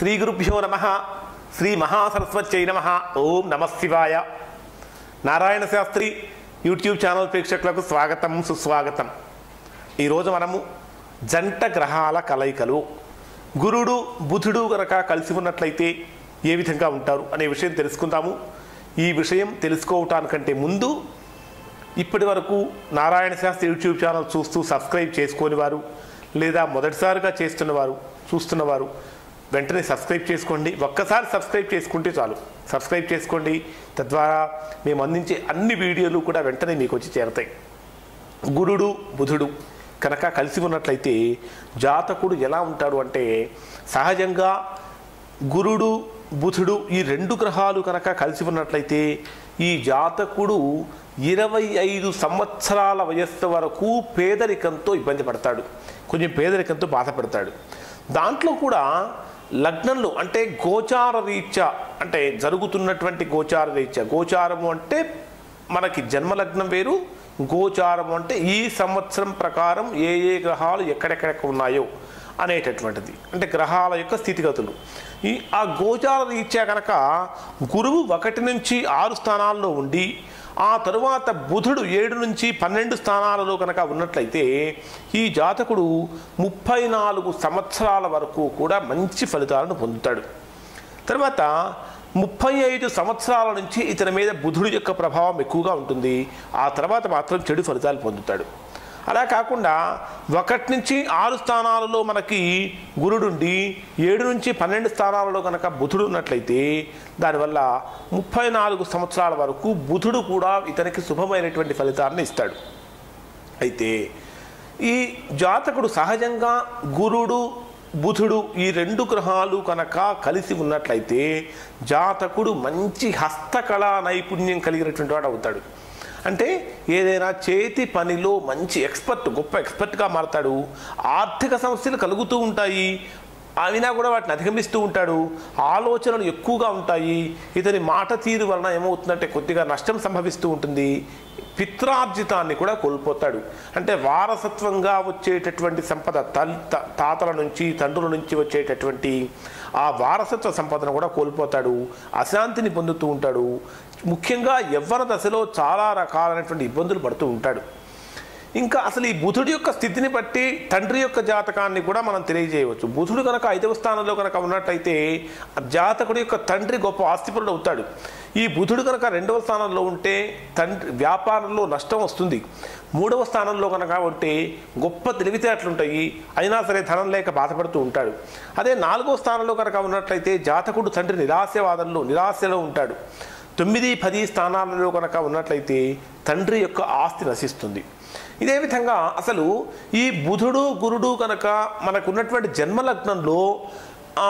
శ్రీ గురుభ్యో నమ శ్రీ మహాసరస్వత్యై నమ ఓం నమ శివాయ నారాయణ శాస్త్రి యూట్యూబ్ ఛానల్ ప్రేక్షకులకు స్వాగతం సుస్వాగతం ఈరోజు మనము జంట గ్రహాల కలయికలు గురుడు బుధుడు గనక కలిసి ఉన్నట్లయితే ఏ విధంగా ఉంటారు అనే విషయం తెలుసుకుందాము ఈ విషయం తెలుసుకోవటానికంటే ముందు ఇప్పటి వరకు నారాయణ శాస్త్రి యూట్యూబ్ ఛానల్ చూస్తూ సబ్స్క్రైబ్ చేసుకోని వారు లేదా మొదటిసారిగా చేస్తున్నవారు చూస్తున్నవారు వెంటనే సబ్స్క్రైబ్ చేసుకోండి ఒక్కసారి సబ్స్క్రైబ్ చేసుకుంటే చాలు సబ్స్క్రైబ్ చేసుకోండి తద్వారా మేము అందించే అన్ని వీడియోలు కూడా వెంటనే మీకు వచ్చి చేరతాయి గురుడు బుధుడు కనుక కలిసి ఉన్నట్లయితే జాతకుడు ఎలా ఉంటాడు అంటే సహజంగా గురుడు బుధుడు ఈ రెండు గ్రహాలు కనుక కలిసి ఉన్నట్లయితే ఈ జాతకుడు ఇరవై ఐదు సంవత్సరాల వయస్సు వరకు పేదరికంతో ఇబ్బంది పడతాడు కొంచెం పేదరికంతో బాధపడతాడు దాంట్లో కూడా లగ్నంలో అంటే గోచార రీత్యా అంటే జరుగుతున్నటువంటి గోచార రీత్యా గోచారము అంటే మనకి జన్మలగ్నం వేరు గోచారం అంటే ఈ సంవత్సరం ప్రకారం ఏ ఏ గ్రహాలు ఎక్కడెక్కడ ఉన్నాయో అనేటటువంటిది అంటే గ్రహాల యొక్క స్థితిగతులు ఈ ఆ గోచార రీత్యా కనుక గురువు ఒకటి నుంచి ఆరు స్థానాల్లో ఉండి ఆ తరువాత బుధుడు ఏడు నుంచి పన్నెండు స్థానాలలో కనుక ఉన్నట్లయితే ఈ జాతకుడు ముప్పై నాలుగు సంవత్సరాల వరకు కూడా మంచి ఫలితాలను పొందుతాడు తర్వాత ముప్పై ఐదు సంవత్సరాల నుంచి ఇతని మీద బుధుడు యొక్క ప్రభావం ఎక్కువగా ఉంటుంది ఆ తర్వాత మాత్రం చెడు ఫలితాలు పొందుతాడు అలా కాకుండా ఒకటి నుంచి ఆరు స్థానాలలో మనకి గురుడుండి ఏడు నుంచి పన్నెండు స్థానాలలో కనుక బుధుడు ఉన్నట్లయితే దానివల్ల ముప్పై నాలుగు సంవత్సరాల వరకు బుధుడు కూడా ఇతనికి శుభమైనటువంటి ఫలితాలను ఇస్తాడు అయితే ఈ జాతకుడు సహజంగా గురుడు బుధుడు ఈ రెండు గ్రహాలు కనుక కలిసి ఉన్నట్లయితే జాతకుడు మంచి హస్తకళా నైపుణ్యం కలిగినటువంటి వాడు అవుతాడు అంటే ఏదైనా చేతి పనిలో మంచి ఎక్స్పర్ట్ గొప్ప ఎక్స్పర్ట్గా మారతాడు ఆర్థిక సమస్యలు కలుగుతూ ఉంటాయి అయినా కూడా వాటిని అధిగమిస్తూ ఉంటాడు ఆలోచనలు ఎక్కువగా ఉంటాయి ఇతని మాట తీరు వలన ఏమవుతుందంటే కొద్దిగా నష్టం సంభవిస్తూ ఉంటుంది పిత్రార్జితాన్ని కూడా కోల్పోతాడు అంటే వారసత్వంగా వచ్చేటటువంటి సంపద తల్ త- తాతల నుంచి తండ్రుల నుంచి వచ్చేటటువంటి ఆ వారసత్వ సంపదను కూడా కోల్పోతాడు అశాంతిని పొందుతూ ఉంటాడు ముఖ్యంగా యవ్వన దశలో చాలా రకాలైనటువంటి ఇబ్బందులు పడుతూ ఉంటాడు ఇంకా అసలు ఈ బుధుడి యొక్క స్థితిని బట్టి తండ్రి యొక్క జాతకాన్ని కూడా మనం తెలియజేయవచ్చు బుధుడు కనుక ఐదవ స్థానంలో కనుక ఉన్నట్టయితే ఆ జాతకుడి యొక్క తండ్రి గొప్ప ఆస్తిపరుడు అవుతాడు ఈ బుధుడు కనుక రెండవ స్థానంలో ఉంటే తండ్రి వ్యాపారంలో నష్టం వస్తుంది మూడవ స్థానంలో కనుక ఉంటే గొప్ప తెలివితేటలు ఉంటాయి అయినా సరే ధనం లేక బాధపడుతూ ఉంటాడు అదే నాలుగవ స్థానంలో కనుక ఉన్నట్లయితే జాతకుడు తండ్రి నిరాశవాదంలో నిరాశలో ఉంటాడు తొమ్మిది పది స్థానాలలో కనుక ఉన్నట్లయితే తండ్రి యొక్క ఆస్తి నశిస్తుంది ఇదే విధంగా అసలు ఈ బుధుడు గురుడు కనుక మనకున్నటువంటి జన్మలగ్నంలో ఆ,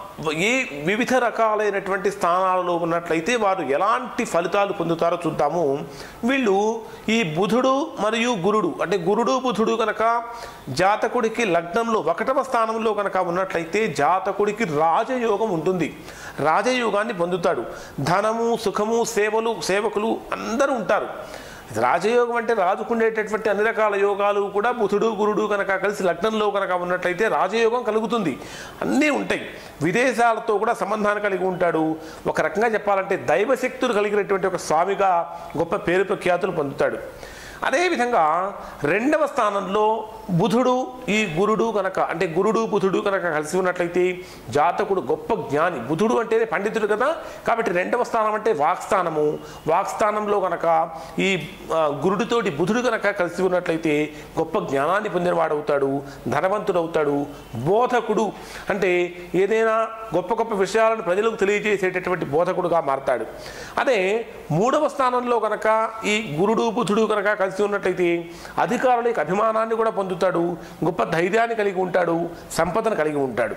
ఏ వివిధ రకాలైనటువంటి స్థానాలలో ఉన్నట్లయితే వారు ఎలాంటి ఫలితాలు పొందుతారో చూద్దాము వీళ్ళు ఈ బుధుడు మరియు గురుడు అంటే గురుడు బుధుడు కనుక జాతకుడికి లగ్నంలో ఒకటవ స్థానంలో కనుక ఉన్నట్లయితే జాతకుడికి రాజయోగం ఉంటుంది రాజయోగాన్ని పొందుతాడు ధనము సుఖము సేవలు సేవకులు అందరూ ఉంటారు రాజయోగం అంటే రాజుకుండేటటువంటి అన్ని రకాల యోగాలు కూడా బుధుడు గురుడు కనుక కలిసి లగ్నంలో కనుక ఉన్నట్లయితే రాజయోగం కలుగుతుంది అన్నీ ఉంటాయి విదేశాలతో కూడా సంబంధాన్ని కలిగి ఉంటాడు ఒక రకంగా చెప్పాలంటే దైవశక్తులు కలిగినటువంటి ఒక స్వామిగా గొప్ప పేరు ప్రఖ్యాతులు పొందుతాడు అదేవిధంగా రెండవ స్థానంలో బుధుడు ఈ గురుడు కనుక అంటే గురుడు బుధుడు కనుక కలిసి ఉన్నట్లయితే జాతకుడు గొప్ప జ్ఞాని బుధుడు అంటేనే పండితుడు కదా కాబట్టి రెండవ స్థానం అంటే వాక్స్థానము వాక్స్థానంలో కనుక ఈ ఆ, గురుడితోటి బుధుడు కనుక కలిసి ఉన్నట్లయితే గొప్ప జ్ఞానాన్ని పొందినవాడు అవుతాడు ధనవంతుడు అవుతాడు బోధకుడు అంటే ఏదైనా గొప్ప గొప్ప విషయాలను ప్రజలకు తెలియజేసేటటువంటి బోధకుడుగా మారతాడు అదే మూడవ స్థానంలో కనుక ఈ గురుడు బుధుడు కనుక కలిసి ఉన్నట్లయితే అధికారుల యొక్క అభిమానాన్ని కూడా పొందుతాడు గొప్ప ధైర్యాన్ని కలిగి ఉంటాడు సంపదను కలిగి ఉంటాడు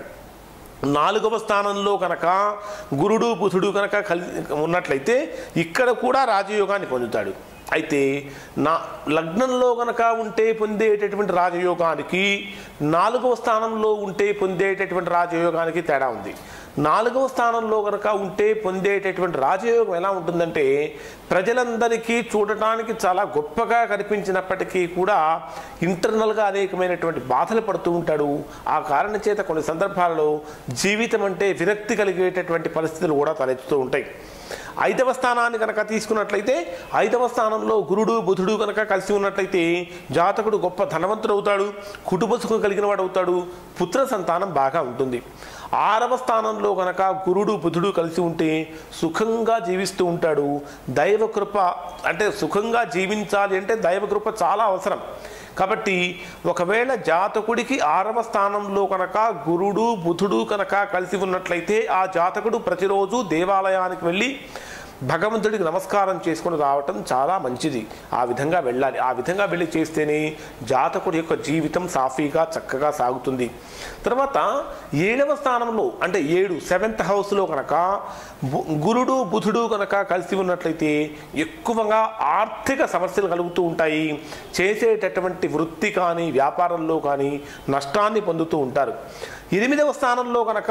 నాలుగవ స్థానంలో కనుక గురుడు బుధుడు కనుక కలి ఉన్నట్లయితే ఇక్కడ కూడా రాజయోగాన్ని పొందుతాడు అయితే నా లగ్నంలో కనుక ఉంటే పొందేటటువంటి రాజయోగానికి నాలుగవ స్థానంలో ఉంటే పొందేటటువంటి రాజయోగానికి తేడా ఉంది నాలుగవ స్థానంలో కనుక ఉంటే పొందేటటువంటి రాజయోగం ఎలా ఉంటుందంటే ప్రజలందరికీ చూడటానికి చాలా గొప్పగా కనిపించినప్పటికీ కూడా ఇంటర్నల్గా అనేకమైనటువంటి బాధలు పడుతూ ఉంటాడు ఆ కారణం చేత కొన్ని సందర్భాలలో జీవితం అంటే విరక్తి కలిగేటటువంటి పరిస్థితులు కూడా తలెత్తుతూ ఉంటాయి ఐదవ స్థానాన్ని కనుక తీసుకున్నట్లయితే ఐదవ స్థానంలో గురుడు బుధుడు కనుక కలిసి ఉన్నట్లయితే జాతకుడు గొప్ప ధనవంతుడు అవుతాడు కుటుంబ సుఖం కలిగిన వాడు అవుతాడు పుత్ర సంతానం బాగా ఉంటుంది ఆరవ స్థానంలో కనుక గురుడు బుధుడు కలిసి ఉంటే సుఖంగా జీవిస్తూ ఉంటాడు దైవకృప అంటే సుఖంగా జీవించాలి అంటే దైవకృప చాలా అవసరం కాబట్టి ఒకవేళ జాతకుడికి ఆరవ స్థానంలో కనుక గురుడు బుధుడు కనుక కలిసి ఉన్నట్లయితే ఆ జాతకుడు ప్రతిరోజు దేవాలయానికి వెళ్ళి భగవంతుడికి నమస్కారం చేసుకొని రావటం చాలా మంచిది ఆ విధంగా వెళ్ళాలి ఆ విధంగా వెళ్ళి చేస్తేనే జాతకుడి యొక్క జీవితం సాఫీగా చక్కగా సాగుతుంది తర్వాత ఏడవ స్థానంలో అంటే ఏడు సెవెంత్ హౌస్లో కనుక బు- గురుడు బుధుడు కనుక కలిసి ఉన్నట్లయితే ఎక్కువగా ఆర్థిక సమస్యలు కలుగుతూ ఉంటాయి చేసేటటువంటి వృత్తి కానీ వ్యాపారంలో కానీ నష్టాన్ని పొందుతూ ఉంటారు ఎనిమిదవ స్థానంలో కనుక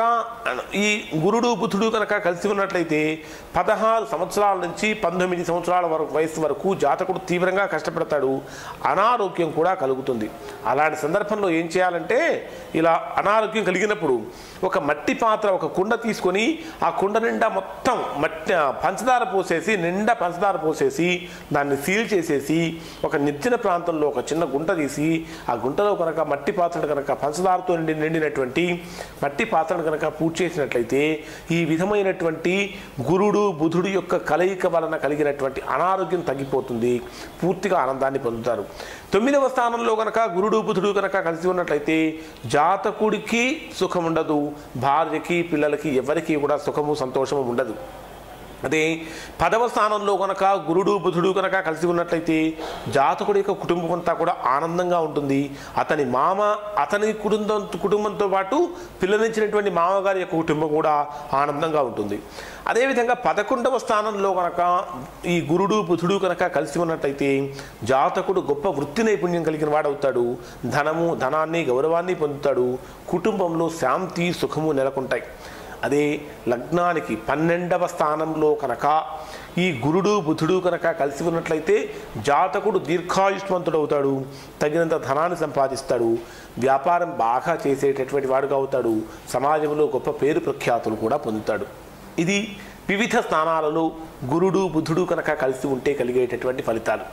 ఈ గురుడు బుధుడు కనుక కలిసి ఉన్నట్లయితే పదహారు సంవత్సరాల నుంచి పంతొమ్మిది సంవత్సరాల వరకు వయసు వరకు జాతకుడు తీవ్రంగా కష్టపడతాడు అనారోగ్యం కూడా కలుగుతుంది అలాంటి సందర్భంలో ఏం చేయాలంటే ఇలా అనారోగ్యం కలిగినప్పుడు ఒక మట్టి పాత్ర ఒక కుండ తీసుకొని ఆ కుండ నిండా మొత్తం మట్టి పంచదార పోసేసి నిండా పంచదార పోసేసి దాన్ని సీల్ చేసేసి ఒక నిర్జన ప్రాంతంలో ఒక చిన్న గుంట తీసి ఆ గుంటలో కనుక మట్టి పాత్రను కనుక పంచదారతో నిండి నిండినటువంటి మట్టి పాత్రను కనుక పూజ చేసినట్లయితే ఈ విధమైనటువంటి గురుడు బుధుడు యొక్క కలయిక వలన కలిగినటువంటి అనారోగ్యం తగ్గిపోతుంది పూర్తిగా ఆనందాన్ని పొందుతారు తొమ్మిదవ స్థానంలో కనుక గురుడు బుధుడు కనుక కలిసి ఉన్నట్లయితే జాతకుడికి సుఖం ఉండదు భార్యకి పిల్లలకి ఎవరికి కూడా సుఖము సంతోషము ఉండదు అదే పదవ స్థానంలో కనుక గురుడు బుధుడు కనుక కలిసి ఉన్నట్లయితే జాతకుడి యొక్క కుటుంబం అంతా కూడా ఆనందంగా ఉంటుంది అతని మామ అతని కుటుంబం కుటుంబంతో పాటు పిల్లనిచ్చినటువంటి మామగారి యొక్క కుటుంబం కూడా ఆనందంగా ఉంటుంది అదేవిధంగా పదకొండవ స్థానంలో కనుక ఈ గురుడు బుధుడు కనుక కలిసి ఉన్నట్లయితే జాతకుడు గొప్ప వృత్తి నైపుణ్యం కలిగిన వాడవుతాడు ధనము ధనాన్ని గౌరవాన్ని పొందుతాడు కుటుంబంలో శాంతి సుఖము నెలకొంటాయి అదే లగ్నానికి పన్నెండవ స్థానంలో కనుక ఈ గురుడు బుధుడు కనుక కలిసి ఉన్నట్లయితే జాతకుడు దీర్ఘాయుష్మంతుడు అవుతాడు తగినంత ధనాన్ని సంపాదిస్తాడు వ్యాపారం బాగా చేసేటటువంటి వాడుగా అవుతాడు సమాజంలో గొప్ప పేరు ప్రఖ్యాతులు కూడా పొందుతాడు ఇది వివిధ స్థానాలలో గురుడు బుధుడు కనుక కలిసి ఉంటే కలిగేటటువంటి ఫలితాలు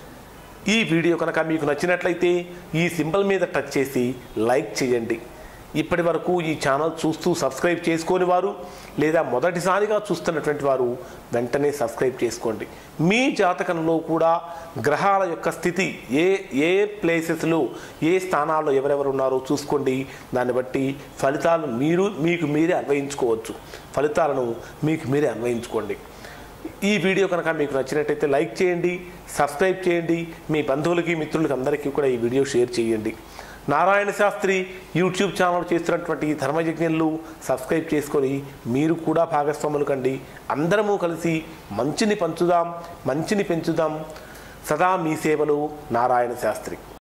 ఈ వీడియో కనుక మీకు నచ్చినట్లయితే ఈ సింబల్ మీద టచ్ చేసి లైక్ చేయండి ఇప్పటి వరకు ఈ ఛానల్ చూస్తూ సబ్స్క్రైబ్ చేసుకోని వారు లేదా మొదటిసారిగా చూస్తున్నటువంటి వారు వెంటనే సబ్స్క్రైబ్ చేసుకోండి మీ జాతకంలో కూడా గ్రహాల యొక్క స్థితి ఏ ఏ ప్లేసెస్లో ఏ స్థానాల్లో ఎవరెవరు ఉన్నారో చూసుకోండి దాన్ని బట్టి ఫలితాలను మీరు మీకు మీరే అన్వయించుకోవచ్చు ఫలితాలను మీకు మీరే అన్వయించుకోండి ఈ వీడియో కనుక మీకు నచ్చినట్టయితే లైక్ చేయండి సబ్స్క్రైబ్ చేయండి మీ బంధువులకి మిత్రులకి అందరికీ కూడా ఈ వీడియో షేర్ చేయండి నారాయణ శాస్త్రి యూట్యూబ్ ఛానల్ చేస్తున్నటువంటి ఈ ధర్మయజ్ఞంలు సబ్స్క్రైబ్ చేసుకొని మీరు కూడా భాగస్వాములు కండి అందరము కలిసి మంచిని పంచుదాం మంచిని పెంచుదాం సదా మీ సేవలు నారాయణ శాస్త్రి